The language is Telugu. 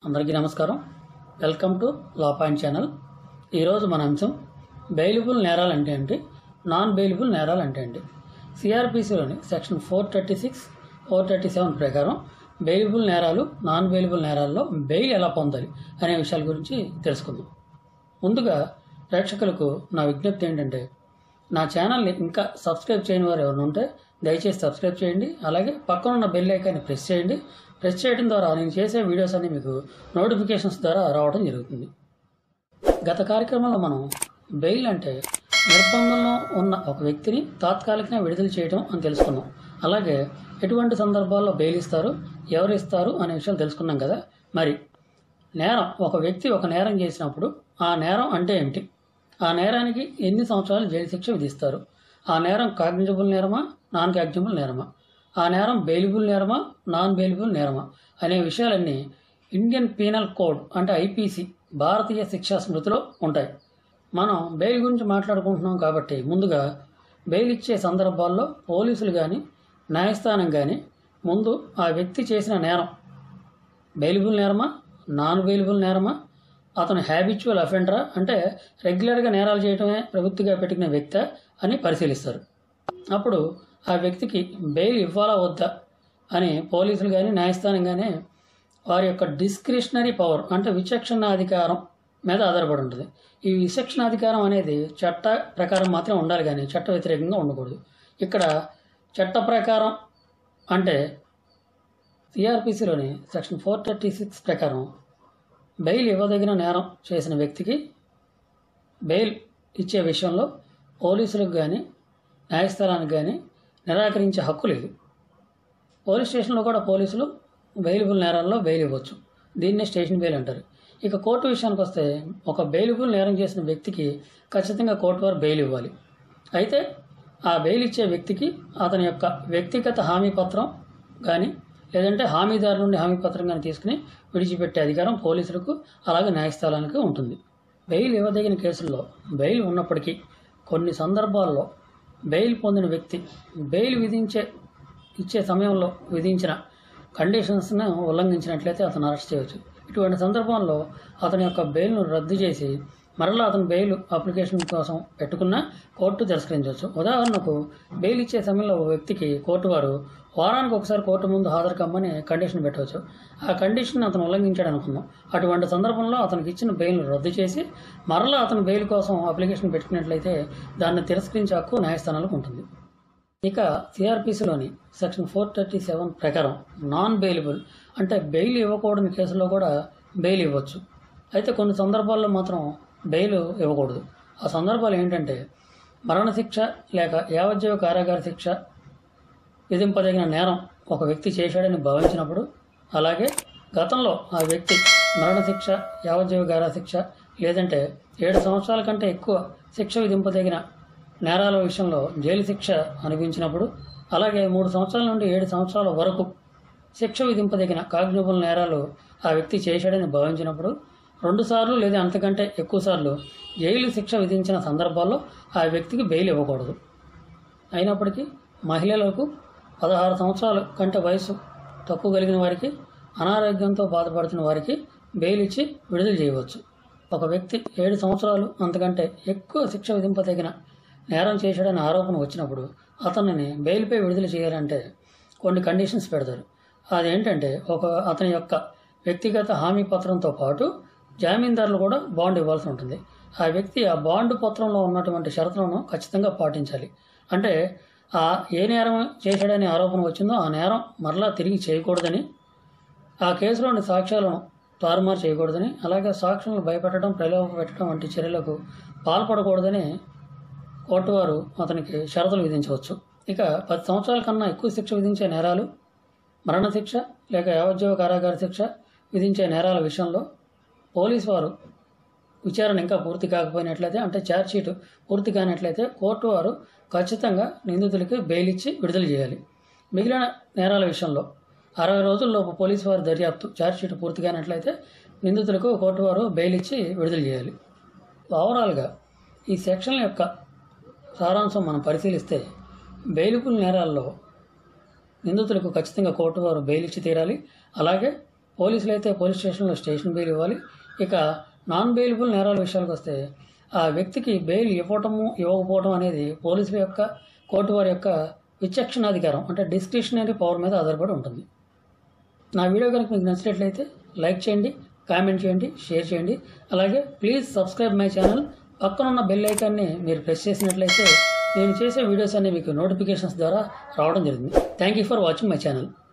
అందరికీ నమస్కారం welcome to law point channel ఈరోజు మన అంశం బెయిలబుల్ నేరాలు అంటే ఏంటి నాన్ బెయిలబుల్ నేరాలు అంటే ఏంటి సిఆర్పిసిలోని section four thirty six four thirty seven ప్రకారం బెయిలబుల్ నేరాలు నాన్ బెయిలబుల్ నేరాల్లో బెయిల్ ఎలా పొందాలి అనే విషయాల గురించి తెలుసుకుందాం ముందుగా ప్రేక్షకులకు నా విజ్ఞప్తి ఏంటంటే నా ఛానల్ని ఇంకా సబ్స్క్రైబ్ చేయని వారు ఎవరైనా ఉంటే దయచేసి సబ్స్క్రైబ్ చేయండి అలాగే పక్కన ఉన్న బెల్ ఐకాన్ని ప్రెస్ చేయండి ప్రెస్ చేయడం ద్వారా నేను చేసే వీడియోస్ అన్ని మీకు నోటిఫికేషన్స్ ద్వారా రావడం జరుగుతుంది గత కార్యక్రమంలో మనం బెయిల్ అంటే నిర్బంధంలో ఉన్న ఒక వ్యక్తిని తాత్కాలికంగా విడుదల చేయడం అని తెలుసుకున్నాం అలాగే ఎటువంటి సందర్భాల్లో బెయిల్ ఇస్తారు ఎవరు ఇస్తారు అనే విషయాలు తెలుసుకున్నాం కదా మరి నేరం ఒక వ్యక్తి ఒక నేరం చేసినప్పుడు ఆ నేరం అంటే ఏమిటి ఆ నేరానికి ఎన్ని సంవత్సరాలు జైలు శిక్ష విధిస్తారు ఆ నేరం కాగ్నిజబుల్ నేరమా నాన్ కాగ్నిజబుల్ నేరమా ఆ నేరం బెయిలబుల్ నేరమా నాన్ బెయిలబుల్ నేరమా అనే విషయాలన్నీ ఇండియన్ పీనల్ కోడ్ అంటే ఐపీసీ భారతీయ శిక్షా స్మృతిలో ఉంటాయి మనం బెయిల్ గురించి మాట్లాడుకుంటున్నాం కాబట్టి ముందుగా బెయిల్ ఇచ్చే సందర్భాల్లో పోలీసులు కానీ న్యాయస్థానం కానీ ముందు ఆ వ్యక్తి చేసిన నేరం బెయిలబుల్ నేరమా నాన్ బెయిలబుల్ నేరమా అతను హ్యాబిచువల్ అఫెండరా అంటే రెగ్యులర్గా నేరాలు చేయడమే ప్రవృత్తిగా పెట్టుకునే వ్యక్తి అని పరిశీలిస్తారు అప్పుడు ఆ వ్యక్తికి బెయిల్ ఇవ్వాలా వద్దా అని పోలీసులు కానీ న్యాయస్థానం కానీ వారి యొక్క డిస్క్రిషనరీ పవర్ అంటే విచక్షణాధికారం మీద ఆధారపడి ఉంటుంది ఈ విచక్షణాధికారం అనేది చట్ట ప్రకారం మాత్రమే ఉండాలి కానీ చట్ట వ్యతిరేకంగా ఉండకూడదు ఇక్కడ చట్ట ప్రకారం అంటే సిఆర్పిసిలోని సెక్షన్ ఫోర్ థర్టీ సిక్స్ ప్రకారం బెయిల్ ఇవ్వదగిన నేరం చేసిన వ్యక్తికి బెయిల్ ఇచ్చే విషయంలో పోలీసులకు కానీ న్యాయస్థానానికి కానీ నిరాకరించే హక్కు లేదు పోలీస్ స్టేషన్లో కూడా పోలీసులు బెయిలబుల్ నేరాల్లో బెయిల్ ఇవ్వచ్చు దీన్నే స్టేషన్ బెయిల్ అంటారు ఇక కోర్టు విషయానికి వస్తే ఒక బెయిలబుల్ నేరం చేసిన వ్యక్తికి ఖచ్చితంగా కోర్టు వారు బెయిల్ ఇవ్వాలి అయితే ఆ బెయిల్ ఇచ్చే వ్యక్తికి అతని యొక్క వ్యక్తిగత హామీ పత్రం కానీ లేదంటే హామీదారు నుండి హామీ పత్రం కానీ తీసుకుని విడిచిపెట్టే అధికారం పోలీసులకు అలాగే న్యాయస్థానానికి ఉంటుంది బెయిల్ ఇవ్వదగిన కేసుల్లో బెయిల్ ఉన్నప్పటికీ కొన్ని సందర్భాల్లో బెయిల్ పొందిన వ్యక్తి బెయిల్ విధించే ఇచ్చే సమయంలో విధించిన కండిషన్స్ను ఉల్లంఘించినట్లయితే అతను అరెస్ట్ చేయవచ్చు ఇటువంటి సందర్భంలో అతని యొక్క బెయిల్ను రద్దు చేసి మరలా అతను బెయిల్ అప్లికేషన్ కోసం పెట్టుకున్న కోర్టు తిరస్కరించవచ్చు ఉదాహరణకు బెయిల్ ఇచ్చే సమయంలో ఒక వ్యక్తికి కోర్టు వారు వారానికి ఒకసారి కోర్టు ముందు హాజరు కమ్మని కండిషన్ పెట్టవచ్చు ఆ కండిషన్ అతను ఉల్లంఘించాడు అనుకుందాం అటువంటి సందర్భంలో అతనికి ఇచ్చిన బెయిల్ను రద్దు చేసి మరలా అతను బెయిల్ కోసం అప్లికేషన్ పెట్టుకున్నట్లయితే దాన్ని తిరస్కరించే హక్కు న్యాయస్థానాలకు ఉంటుంది ఇక సిఆర్పిసిలోని సెక్షన్ ఫోర్ థర్టీ సెవెన్ ప్రకారం నాన్ బెయిలబుల్ అంటే బెయిల్ ఇవ్వకూడని కేసులో కూడా బెయిల్ ఇవ్వచ్చు అయితే కొన్ని సందర్భాల్లో మాత్రం బెయిల్ ఇవ్వకూడదు ఆ సందర్భాలు ఏంటంటే మరణశిక్ష లేక యావజ్జీవ కారాగార శిక్ష విధింపదగిన నేరం ఒక వ్యక్తి చేశాడని భావించినప్పుడు అలాగే గతంలో ఆ వ్యక్తి మరణశిక్ష యావజ్జీవ గారా శిక్ష లేదంటే ఏడు సంవత్సరాల కంటే ఎక్కువ శిక్ష విధింపదగిన నేరాల విషయంలో జైలు శిక్ష అనిపించినప్పుడు అలాగే మూడు సంవత్సరాల నుండి ఏడు సంవత్సరాల వరకు శిక్ష విధింపదగిన కాగ్నిబుల్ నేరాలు ఆ వ్యక్తి చేశాడని భావించినప్పుడు రెండుసార్లు లేదా అంతకంటే ఎక్కువసార్లు జైలు శిక్ష విధించిన సందర్భాల్లో ఆ వ్యక్తికి బెయిల్ ఇవ్వకూడదు అయినప్పటికీ మహిళలకు పదహారు సంవత్సరాల కంటే వయసు తక్కువ కలిగిన వారికి అనారోగ్యంతో బాధపడుతున్న వారికి బెయిల్ ఇచ్చి విడుదల చేయవచ్చు ఒక వ్యక్తి ఏడు సంవత్సరాలు అంతకంటే ఎక్కువ శిక్ష విధింపదగిన నేరం చేశాడని ఆరోపణ వచ్చినప్పుడు అతనిని బెయిల్పై విడుదల చేయాలంటే కొన్ని కండిషన్స్ పెడతారు అదేంటంటే ఒక అతని యొక్క వ్యక్తిగత హామీ పత్రంతో పాటు జామీందారులు కూడా బాండ్ ఇవ్వాల్సి ఉంటుంది ఆ వ్యక్తి ఆ బాండ్ పత్రంలో ఉన్నటువంటి షరతులను ఖచ్చితంగా పాటించాలి అంటే ఆ ఏ నేరం చేశాడని ఆరోపణ వచ్చిందో ఆ నేరం మరలా తిరిగి చేయకూడదని ఆ కేసులోని సాక్ష్యాలను తారుమారు చేయకూడదని అలాగే సాక్షులను భయపెట్టడం ప్రలోభ పెట్టడం వంటి చర్యలకు పాల్పడకూడదని కోర్టు వారు అతనికి షరతులు విధించవచ్చు ఇక పది సంవత్సరాల కన్నా ఎక్కువ శిక్ష విధించే నేరాలు మరణశిక్ష లేక యావజ్జీవ కారాగార శిక్ష విధించే నేరాల విషయంలో పోలీసు వారు విచారణ ఇంకా పూర్తి కాకపోయినట్లయితే అంటే ఛార్జ్ షీట్ పూర్తి కానట్లయితే కోర్టు వారు ఖచ్చితంగా నిందితులకి బెయిల్ ఇచ్చి విడుదల చేయాలి మిగిలిన నేరాల విషయంలో అరవై రోజుల్లోపు పోలీసు వారి దర్యాప్తు ఛార్జ్ షీట్ పూర్తి కానట్లయితే నిందితులకు కోర్టు వారు బెయిల్ ఇచ్చి విడుదల చేయాలి ఓవరాల్గా ఈ సెక్షన్ యొక్క సారాంశం మనం పరిశీలిస్తే బెయిలబుల్ నేరాల్లో నిందితులకు ఖచ్చితంగా కోర్టు వారు బెయిల్ ఇచ్చి తీరాలి అలాగే పోలీసులు అయితే పోలీస్ స్టేషన్లో స్టేషన్ బెయిల్ ఇవ్వాలి ఇక నాన్ బెయిలబుల్ నేరాల విషయానికి వస్తే ఆ వ్యక్తికి బెయిల్ ఇవ్వటము ఇవ్వకపోవడం అనేది పోలీసుల యొక్క కోర్టు వారి యొక్క విచక్షణాధికారం అంటే డిస్క్రిషనరీ పవర్ మీద ఆధారపడి ఉంటుంది నా వీడియో కనుక మీకు నచ్చినట్లయితే లైక్ చేయండి కామెంట్ చేయండి షేర్ చేయండి అలాగే ప్లీజ్ సబ్స్క్రైబ్ మై ఛానల్ పక్కనున్న బెల్ ఐకాన్ని మీరు ప్రెస్ చేసినట్లయితే నేను చేసే వీడియోస్ అన్ని మీకు నోటిఫికేషన్స్ ద్వారా రావడం జరుగుతుంది thank you for watching my channel